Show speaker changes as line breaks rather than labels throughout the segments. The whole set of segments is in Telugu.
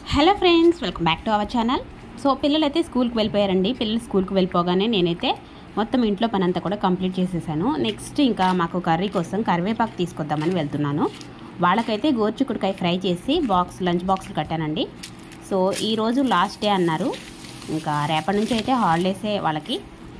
Hello friends welcome back to our channel so పిల్లలు అయితే స్కూల్కి వెళ్ళిపోయారండి పిల్లలు స్కూల్కి వెళ్ళిపోగానే నేనైతే మొత్తం ఇంట్లో పని అంతా కూడా కంప్లీట్ చేసేసాను నెక్స్ట్ ఇంకా మాకు కర్రీ కోసం కరివేపాకు తీసుకొద్దామని వెళ్తున్నాను వాళ్ళకైతే గోర్చుకుడికాయ ఫ్రై చేసి బాక్స్ లంచ్ బాక్స్లు కట్టానండి సో ఈరోజు లాస్ట్ డే అన్నారు ఇంకా రేపటి నుంచి అయితే హాలిడేసే వాళ్ళకి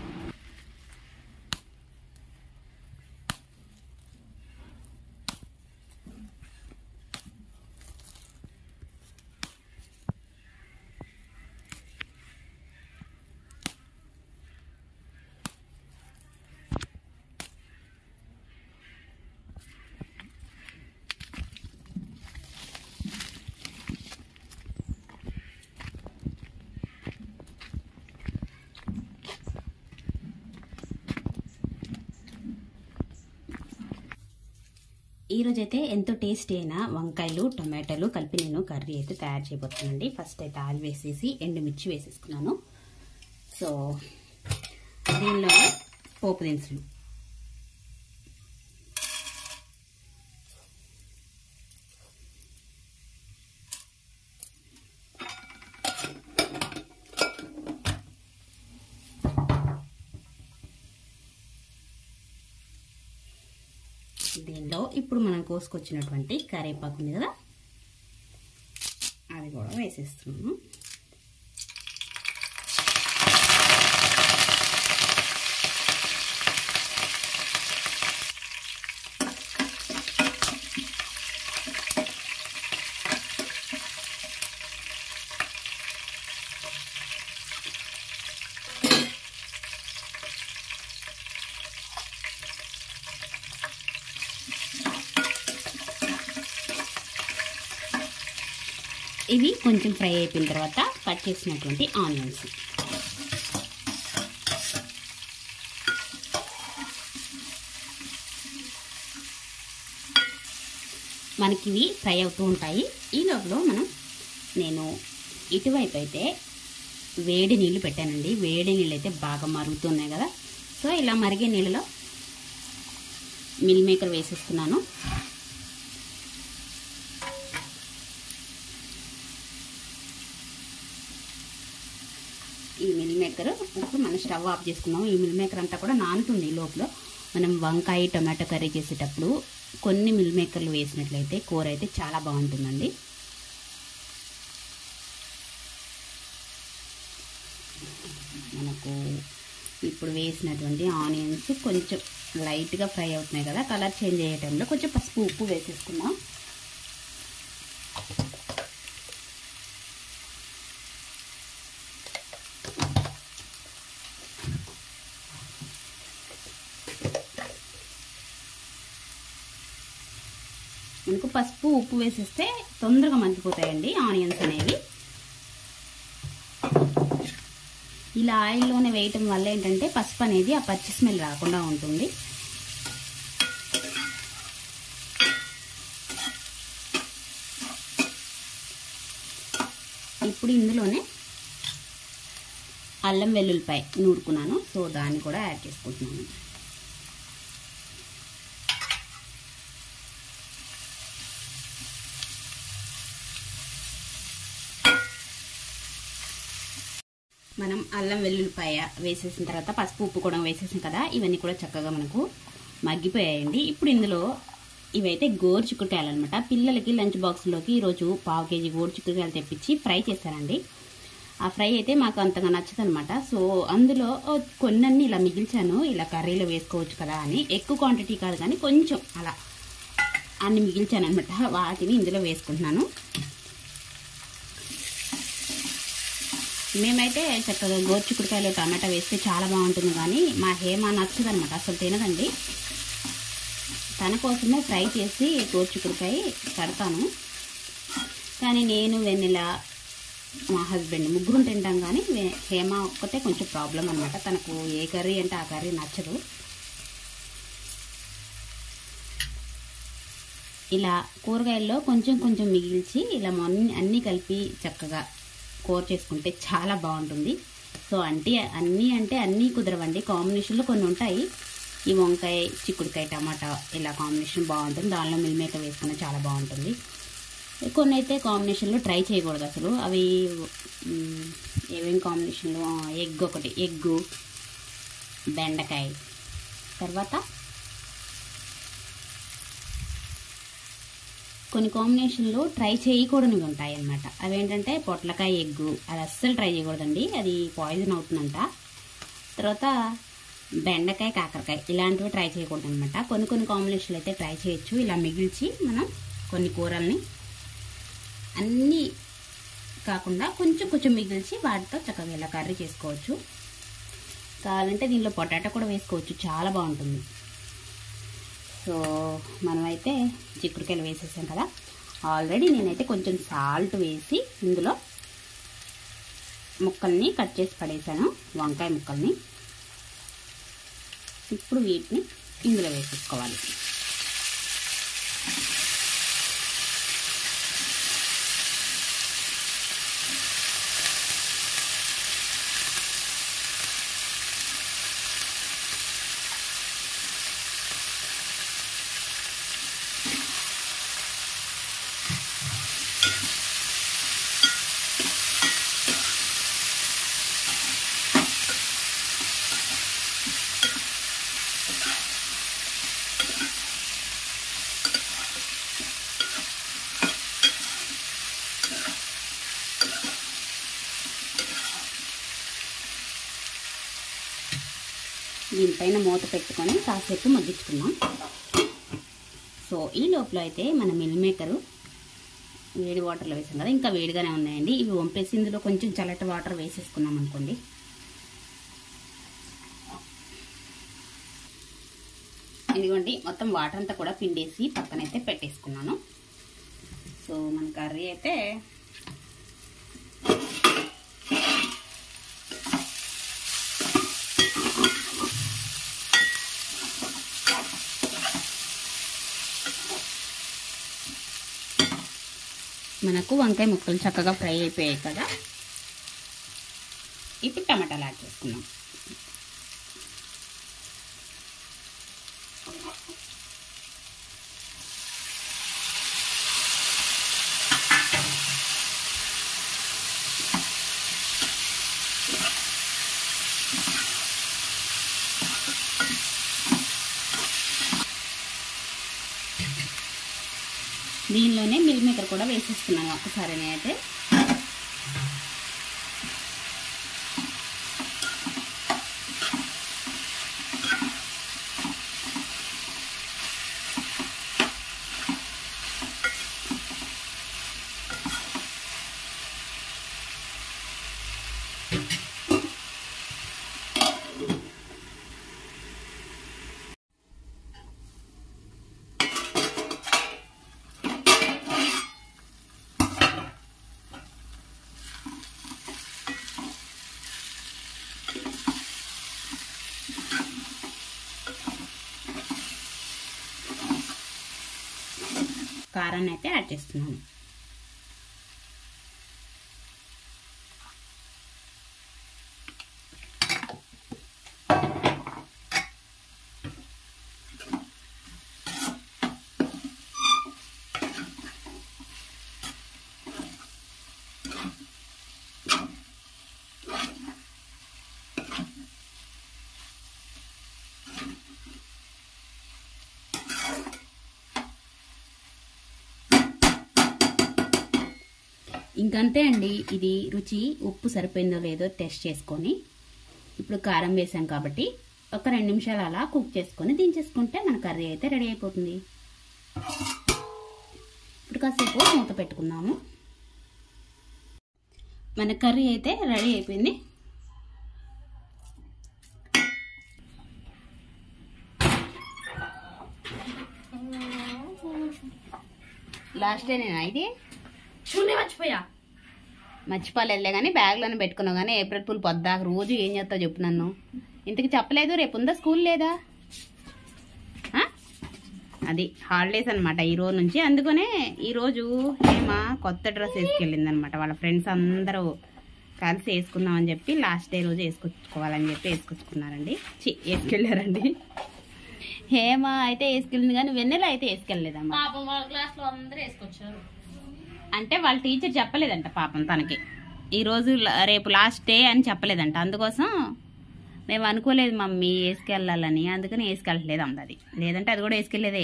ఈరోజైతే ఎంతో టేస్టీ అయిన వంకాయలు టొమాటోలు కలిపి నేను కర్రీ అయితే తయారు చేయబోతున్నానండి ఫస్ట్ అయితే ఆయిల్ వేసేసి ఎండుమిర్చి వేసేసుకున్నాను సో దీనిలో పోపు దినుసులు దీనిలో ఇప్పుడు మనం కోసుకొచ్చినటువంటి కరివేపాకు ఉంది కదా అది కూడా వేసేస్తున్నాము ఇవి కొంచెం ఫ్రై అయిపోయిన తర్వాత కట్ చేసినటువంటి ఆనియన్స్ మనకి ఇవి ఫ్రై అవుతూ ఉంటాయి ఈ లోపల మనం నేను ఇటువైపు అయితే వేడి నీళ్ళు పెట్టానండి వేడి నీళ్ళు అయితే బాగా మరుగుతున్నాయి కదా సో ఇలా మరిగే నీళ్ళలో మిల్ మేకర్ వేసేస్తున్నాను ఈ మిల్ మేకర్ ఇప్పుడు మనం స్టవ్ ఆఫ్ చేసుకున్నాం ఈ మిల్ మేకర్ అంతా కూడా నానుతుంది ఈ లోపల మనం వంకాయ టొమాటో కర్రీ చేసేటప్పుడు కొన్ని మిల్ మేకర్లు వేసినట్లయితే కూర అయితే చాలా బాగుంటుందండి మనకు ఇప్పుడు వేసినటువంటి ఆనియన్స్ కొంచెం లైట్గా ఫ్రై అవుతున్నాయి కదా కలర్ చేంజ్ అయ్యే టైంలో కొంచెం పసుపు ఉప్పు వేసేసుకున్నాం మనకు పసుపు ఉప్పు వేసేస్తే తొందరగా మగ్గిపోతాయండి ఆనియన్స్ అనేవి ఇలా ఆయిల్లోనే వేయటం వల్ల ఏంటంటే పసుపు అనేది ఆ పచ్చి స్మెల్ రాకుండా ఉంటుంది ఇప్పుడు ఇందులోనే అల్లం వెల్లుల్లిపాయ నూరుకున్నాను సో దాన్ని కూడా యాడ్ చేసుకుంటున్నాను మనం అల్లం వెల్లుల్లిపాయ వేసేసిన తర్వాత పసుపు ఉప్పు కూడా వేసేసాం కదా ఇవన్నీ కూడా చక్కగా మనకు మగ్గిపోయాయండి ఇప్పుడు ఇందులో ఇవైతే గోరు చిక్కుడుకాయలు అనమాట పిల్లలకి లంచ్ బాక్స్లోకి ఈరోజు పావు కేజీ గోరు చిక్కుడుకాయలు తెప్పించి ఫ్రై చేశానండి ఆ ఫ్రై అయితే మాకు అంతగా నచ్చదనమాట సో అందులో కొన్నీ ఇలా మిగిల్చాను ఇలా కర్రీలో వేసుకోవచ్చు కదా అని ఎక్కువ క్వాంటిటీ కాదు కానీ కొంచెం అలా అన్ని మిగిల్చాను అనమాట వాటిని ఇందులో వేసుకుంటున్నాను మేమైతే చక్కగా గోర్చుకుడికాయలు టమాటా వేస్తే చాలా బాగుంటుంది కానీ మా హేమ నచ్చదనమాట అసలు తినదండి తన కోసమే ఫ్రై చేసి గోర్చుకుడికాయ కడతాను కానీ నేను వెన్నెల మా హస్బెండ్ ముగ్గురు తింటాం కానీ హేమ ఒక్కతే కొంచెం ప్రాబ్లం అనమాట తనకు ఏ కర్రీ అంటే ఆ కర్రీ నచ్చదు ఇలా కూరగాయల్లో కొంచెం కొంచెం మిగిల్చి ఇలా మొన్న అన్నీ కలిపి చక్కగా కూర చేసుకుంటే చాలా బాగుంటుంది సో అంటే అన్నీ అంటే అన్నీ కుదరవండి కాంబినేషన్లో కొన్ని ఉంటాయి ఈ వంకాయ చిక్కుడుకాయ టమాటా ఇలా కాంబినేషన్ బాగుంటుంది దానిలో మిల్ మేకర్ వేసుకున్న చాలా బాగుంటుంది కొన్ని అయితే కాంబినేషన్లో ట్రై చేయకూడదు అసలు అవి మ్, ఏమేమి కాంబినేషన్లో ఎగ్ ఒకటి ఎగ్గు బెండకాయ తర్వాత కొన్ని కాంబినేషన్లో ట్రై చేయకూడనివి ఉంటాయి అన్నమాట అవేంటంటే పొట్లకాయ ఎగ్గు అది అస్సలు ట్రై చేయకూడదండి అది పాయిజన్ అవుతుందంట తర్వాత బెండకాయ కాకరకాయ ఇలాంటివి ట్రై చేయకూడదు అనమాట కొన్ని కొన్ని కాంబినేషన్లు అయితే ట్రై చేయొచ్చు ఇలా మిగిల్చి మనం కొన్ని కూరల్ని అన్నీ కాకుండా కొంచెం కొంచెం మిగిల్చి వాటితో చక్కగా ఇలా కర్రీ చేసుకోవచ్చు కావాలంటే దీనిలో పొటాటో కూడా వేసుకోవచ్చు చాలా బాగుంటుంది సో మనమైతే చిక్కుడుకాయలు వేసేసాం కదా ఆల్రెడీ నేనైతే కొంచెం సాల్ట్ వేసి ఇందులో ముక్కల్ని కట్ చేసి పడేసాను వంకాయ ముక్కల్ని ఇప్పుడు వీటిని ఇందులో వేసేసుకోవాలి దీనిపైన మూత పెట్టుకొని కాసేపు మగ్గించుకుందాం సో ఈ లోపల అయితే మన మిల్ మేకరు వేడి వాటర్లో వేసాం కదా ఇంకా వేడిగానే ఉన్నాయండి ఇవి వంపేసి ఇందులో కొంచెం చల్లటి వాటర్ వేసేసుకున్నాం అనుకోండి ఇదిగోండి మొత్తం వాటర్ అంతా కూడా పిండేసి పక్కనైతే పెట్టేసుకున్నాను సో మన కర్రీ అయితే మనకు వంకాయ ముక్కలు చక్కగా ఫ్రై అయిపోయాయి కదా ఇప్పుడు టమాటాలు యాడ్ చేసుకుందాం దీనిలోనే మిల్ మేకర్ కూడా వేసేస్తున్నాను ఒక్కసారి నేనైతే కారాన్ని అయితే యాడ్ చేస్తున్నాను ఇంకంతే అండి ఇది రుచి ఉప్పు సరిపోయిందో లేదో టెస్ట్ చేసుకొని ఇప్పుడు కారం వేసాం కాబట్టి ఒక రెండు నిమిషాలు అలా కుక్ చేసుకొని దించేసుకుంటే మన కర్రీ అయితే రెడీ అయిపోతుంది ఇప్పుడు కాసేపు మూత పెట్టుకుందాము మన కర్రీ అయితే రెడీ అయిపోయింది లాస్ట్ డే నేను ఇది
చూడే మర్చిపోయా
మర్చిపోలేదులే కానీ బ్యాగ్లోనే పెట్టుకున్నావు కానీ ఏప్రిల్ ఫుల్ పొద్దాక రోజు ఏం చేస్తావు చెప్పు నన్ను ఇంతకు చెప్పలేదు రేపు ఉందా స్కూల్ లేదా ఆ? అది హాలిడేస్ అనమాట ఈ రోజు నుంచి అందుకనే ఈరోజు హేమ కొత్త డ్రెస్ వేసుకెళ్ళింది అనమాట వాళ్ళ ఫ్రెండ్స్ అందరూ కలిసి వేసుకుందామని చెప్పి లాస్ట్ డే రోజు వేసుకొచ్చుకోవాలని చెప్పి వేసుకొచ్చుకున్నారండి చి వేసుకెళ్ళారండి హేమ అయితే వేసుకెళ్ళింది కానీ వెన్నెల అయితే వేసుకెళ్ళలేదమ్మా
పాపం వాళ్ళ క్లాస్ లో అందరూ వేసుకొచ్చారు
అంటే వాళ్ళ టీచర్ చెప్పలేదంట పాపం తనకి ఈ రోజు ల- రేపు లాస్ట్ డే అని చెప్పలేదంట అందుకోసం మేము అనుకోలేదు మమ్మీ వేసుకెళ్ళాలని అందుకని వేసుకెళ్ళట్లేదు అన్నది లేదంటే అది కూడా వేసుకెళ్ళేదే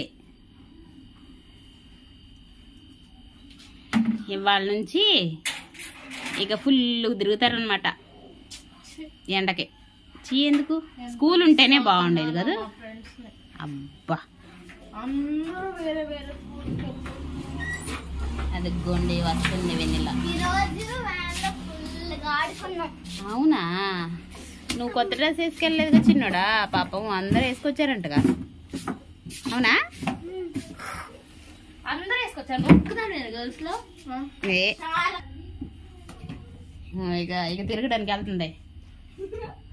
ఇవాళ నుంచి ఇక ఫుల్ తిరుగుతారనమాట ఎండకి చీ ఎందుకు స్కూల్ ఉంటేనే బాగుండేది కదా అబ్బా
అందరూ వేరే వేరే
అది గొండి వస్తుంది వెన్నెల
ఈరోజు వ్యాన్లో ఫుల్గా ఆడుకున్నాం
అవునా నువ్వు కొత్త డ్రెస్ వేసుకెళ్ళలేదుగా చిన్నోడా పాపం అందరూ వేసుకొచ్చారంటగా అవునా
అందరూ వేసుకొచ్చారు ఒక్కదాన్ని నేను గర్ల్స్ లో
ఏ
చాలా
ఇక ఇక తిరగడానికి వెళ్తుంది